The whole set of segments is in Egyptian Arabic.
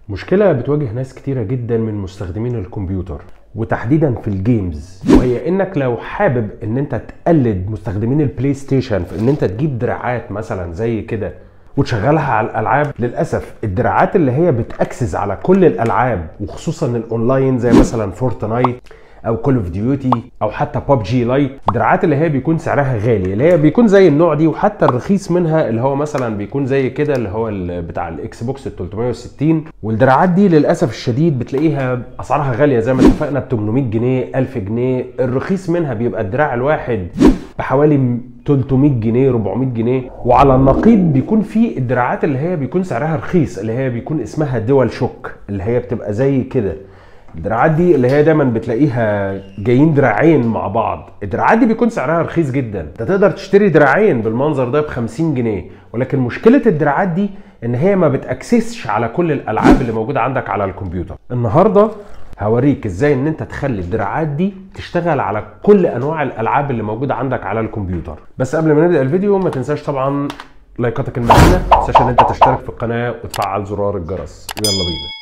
مشكلة بتواجه ناس كتيرة جدا من مستخدمين الكمبيوتر وتحديدا في الجيمز وهي انك لو حابب ان انت تقلد مستخدمين البلاي ستيشن في ان انت تجيب دراعات مثلا زي كده وتشغلها على الالعاب للاسف الدراعات اللي هي بتاكسس على كل الالعاب وخصوصا الاونلاين زي مثلا فورتنايت او كول اوف ديوتي او حتى ببجي لايت الدراعات اللي هي بيكون سعرها غالي اللي هي بيكون زي النوع دي وحتى الرخيص منها اللي هو مثلا بيكون زي كده اللي هو ال- بتاع الاكس بوكس ال 360 والدراعات دي للاسف الشديد بتلاقيها اسعارها غاليه زي ما اتفقنا ب 800 جنيه 1000 جنيه الرخيص منها بيبقى الدراع الواحد بحوالي 300 جنيه 400 جنيه وعلى النقيض بيكون في الدراعات اللي هي بيكون سعرها رخيص اللي هي بيكون اسمها دول شوك اللي هي بتبقى زي كده الدراعات دي اللي هي دايما بتلاقيها جايين دراعين مع بعض الدراعات دي بيكون سعرها رخيص جدا انت تقدر تشتري دراعين بالمنظر ده ب 50 جنيه ولكن مشكله الدراعات دي ان هي ما بتاكسسش على كل الالعاب اللي موجوده عندك على الكمبيوتر النهارده هوريك ازاي ان انت تخلي الدراعات دي تشتغل على كل انواع الالعاب اللي موجوده عندك على الكمبيوتر بس قبل ما نبدا الفيديو ما تنساش طبعا لايكاتك المهمه ما تنساش ان انت تشترك في القناه وتفعل زرار الجرس يلا بينا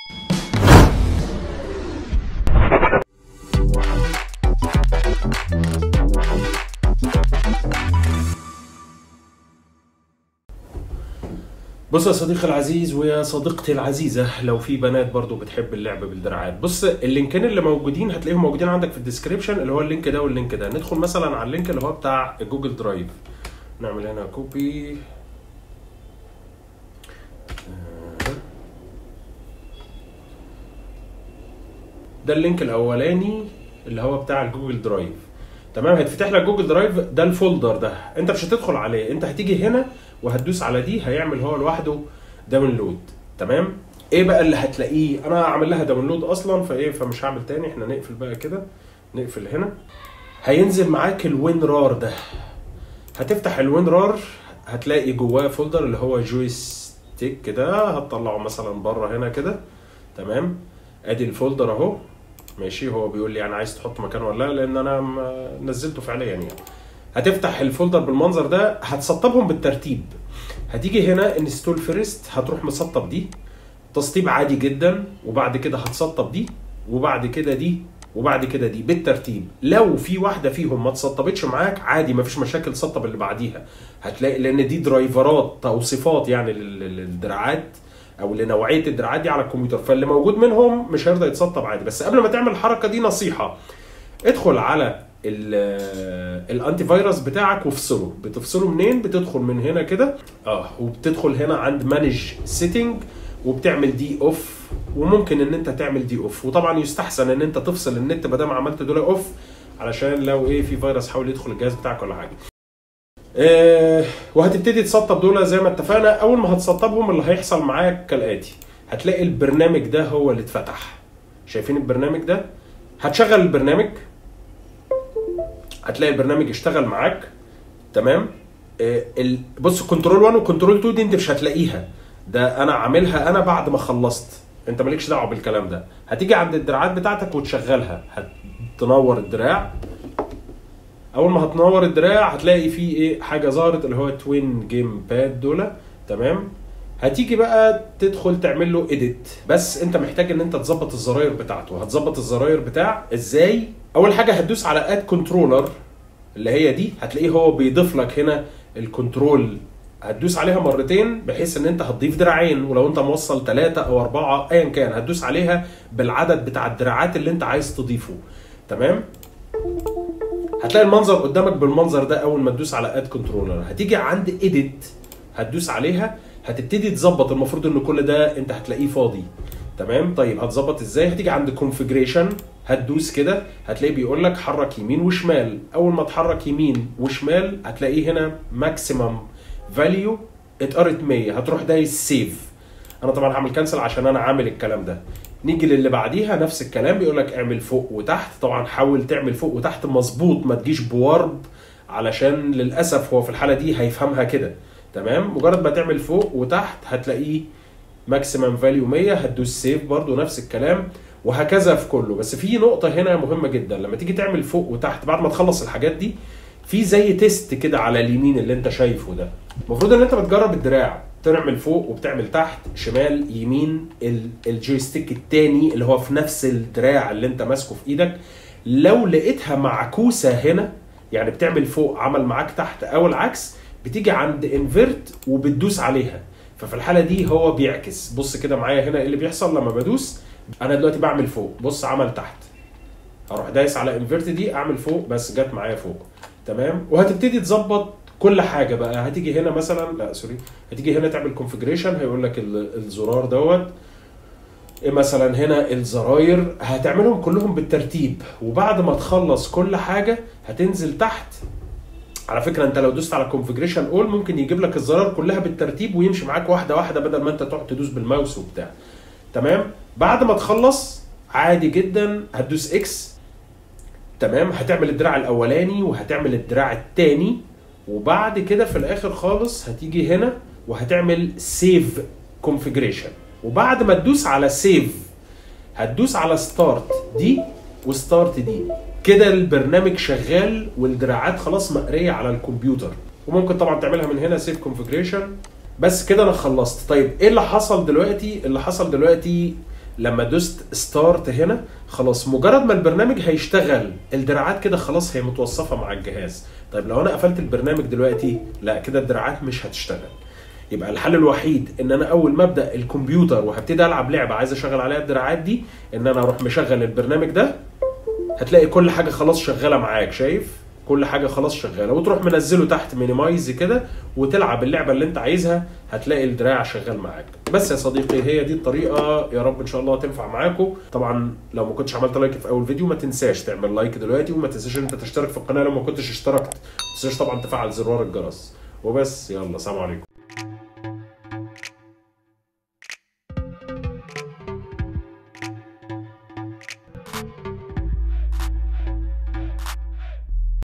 بص يا صديقي العزيز ويا صديقتي العزيزة لو في بنات برضو بتحب اللعب بالدراعات بص اللينكين اللي موجودين هتلاقيهم موجودين عندك في الديسكريبشن اللي هو اللينك ده واللينك ده ندخل مثلا على اللينك اللي هو بتاع جوجل درايف نعمل هنا كوبي ده اللينك الاولاني اللي هو بتاع الجوجل درايف تمام هيتفتح لك جوجل درايف ده الفولدر ده انت مش هتدخل عليه انت هتيجي هنا وهتدوس على دي هيعمل هو لوحده داونلود تمام ايه بقى اللي هتلاقيه انا عامل لها داونلود اصلا فايه فمش هعمل تاني احنا نقفل بقى كده نقفل هنا هينزل معاك الوين رار ده هتفتح الوين رار هتلاقي جواه فولدر اللي هو جويستيك كده هتطلعه مثلا بره هنا كده تمام ادي الفولدر اهو ماشي هو بيقول لي انا عايز تحط مكانه ولا لا لان انا م- نزلته فعليا يعني هتفتح الفولدر بالمنظر ده هتسطبهم بالترتيب هتيجي هنا انستول فيرست هتروح مسطب دي تسطيب عادي جدا وبعد كده هتسطب دي وبعد كده دي وبعد كده دي بالترتيب لو في واحده فيهم ما اتسطبتش معاك عادي مفيش مشاكل سطب اللي بعديها هتلاقي لان دي درايفرات توصيفات يعني لل- لل- للدراعات او لنوعيه الدراعات دي على الكمبيوتر فاللي موجود منهم مش هيرضى يتسطب عادي بس قبل ما تعمل الحركه دي نصيحه ادخل على ال- الانتي فيروس بتاعك وافصله بتفصله منين بتدخل من هنا كده اه وبتدخل هنا عند مانج سيتنج وبتعمل دي اوف وممكن ان انت تعمل دي اوف وطبعا يستحسن ان انت تفصل النت ما دام عملت دول اوف علشان لو ايه في فيروس حاول يدخل الجهاز بتاعك ولا حاجه آه وهتبتدي تسطب دول زي ما اتفقنا اول ما هتسطبهم اللي هيحصل معاك كالاتي هتلاقي البرنامج ده هو اللي اتفتح شايفين البرنامج ده هتشغل البرنامج هتلاقي البرنامج اشتغل معاك تمام آه، ال- بص كنترول 1 وكنترول 2 دي انت مش هتلاقيها ده انا عاملها انا بعد ما خلصت انت مالكش دعوه بالكلام ده هتيجي عند الدراعات بتاعتك وتشغلها هتنور الدراع اول ما هتنور الدراع هتلاقي فيه ايه حاجه ظهرت اللي هو توين جيم باد دول تمام هتيجي بقى تدخل تعمل له اديت بس انت محتاج ان انت تظبط الزراير بتاعته هتظبط الزراير بتاع ازاي اول حاجه هتدوس على اد كنترولر اللي هي دي هتلاقيه هو بيضيف لك هنا الكنترول هتدوس عليها مرتين بحيث ان انت هتضيف دراعين ولو انت موصل ثلاثة او اربعة ايا كان هتدوس عليها بالعدد بتاع الدراعات اللي انت عايز تضيفه تمام هتلاقي المنظر قدامك بالمنظر ده اول ما تدوس على اد كنترولر هتيجي عند اديت هتدوس عليها هتبتدي تظبط المفروض ان كل ده انت هتلاقيه فاضي تمام طيب هتظبط ازاي هتيجي عند كونفيجريشن هتدوس كده هتلاقيه بيقول لك حرك يمين وشمال اول ما تحرك يمين وشمال هتلاقيه هنا ماكسيمم فاليو اتقرت 100 هتروح دايس سيف انا طبعا هعمل كنسل عشان انا عامل الكلام ده نيجي للي بعديها نفس الكلام بيقول لك اعمل فوق وتحت طبعا حاول تعمل فوق وتحت مظبوط ما تجيش بورب علشان للاسف هو في الحاله دي هيفهمها كده تمام مجرد ما تعمل فوق وتحت هتلاقيه ماكسيمم فاليو 100 هتدوس سيف برضو نفس الكلام وهكذا في كله بس في نقطه هنا مهمه جدا لما تيجي تعمل فوق وتحت بعد ما تخلص الحاجات دي في زي تيست كده على اليمين اللي انت شايفه ده المفروض ان انت بتجرب الدراع تعمل فوق وبتعمل تحت شمال يمين ال- الجويستيك التاني اللي هو في نفس الدراع اللي انت ماسكه في ايدك لو لقيتها معكوسه هنا يعني بتعمل فوق عمل معاك تحت او العكس بتيجي عند انفيرت وبتدوس عليها ففي الحاله دي هو بيعكس بص كده معايا هنا ايه اللي بيحصل لما بدوس انا دلوقتي بعمل فوق بص عمل تحت اروح دايس على انفيرت دي اعمل فوق بس جت معايا فوق تمام وهتبتدي تظبط كل حاجه بقى هتيجي هنا مثلا لا سوري هتيجي هنا تعمل كونفجريشن هيقول لك ال- الزرار دوت إيه مثلا هنا الزراير هتعملهم كلهم بالترتيب وبعد ما تخلص كل حاجه هتنزل تحت على فكره انت لو دوست على كونفجريشن اول ممكن يجيب لك الزرار كلها بالترتيب ويمشي معاك واحده واحده بدل ما انت تقعد تدوس بالماوس وبتاع تمام بعد ما تخلص عادي جدا هتدوس اكس تمام هتعمل الدراع الاولاني وهتعمل الدراع الثاني وبعد كده في الاخر خالص هتيجي هنا وهتعمل سيف كونفجريشن وبعد ما تدوس على سيف هتدوس على ستارت دي وستارت دي كده البرنامج شغال والدراعات خلاص مقريه على الكمبيوتر وممكن طبعا تعملها من هنا سيف كونفجريشن بس كده انا خلصت طيب ايه اللي حصل دلوقتي اللي حصل دلوقتي لما دوست ستارت هنا خلاص مجرد ما البرنامج هيشتغل الدراعات كده خلاص هي متوصفه مع الجهاز طيب لو انا قفلت البرنامج دلوقتي لا كده الدراعات مش هتشتغل يبقى الحل الوحيد ان انا اول ما ابدا الكمبيوتر وهبتدي العب لعبه عايز اشغل عليها الدراعات دي ان انا اروح مشغل البرنامج ده هتلاقي كل حاجه خلاص شغاله معاك شايف كل حاجه خلاص شغاله وتروح منزله تحت مينيمايز كده وتلعب اللعبه اللي انت عايزها هتلاقي الدراع شغال معاك بس يا صديقي هي دي الطريقه يا رب ان شاء الله تنفع معاكم طبعا لو ما كنتش عملت لايك في اول فيديو ما تنساش تعمل لايك دلوقتي وما تنساش ان انت تشترك في القناه لو ما كنتش اشتركت ما تنساش طبعا تفعل زرار الجرس وبس يلا سلام عليكم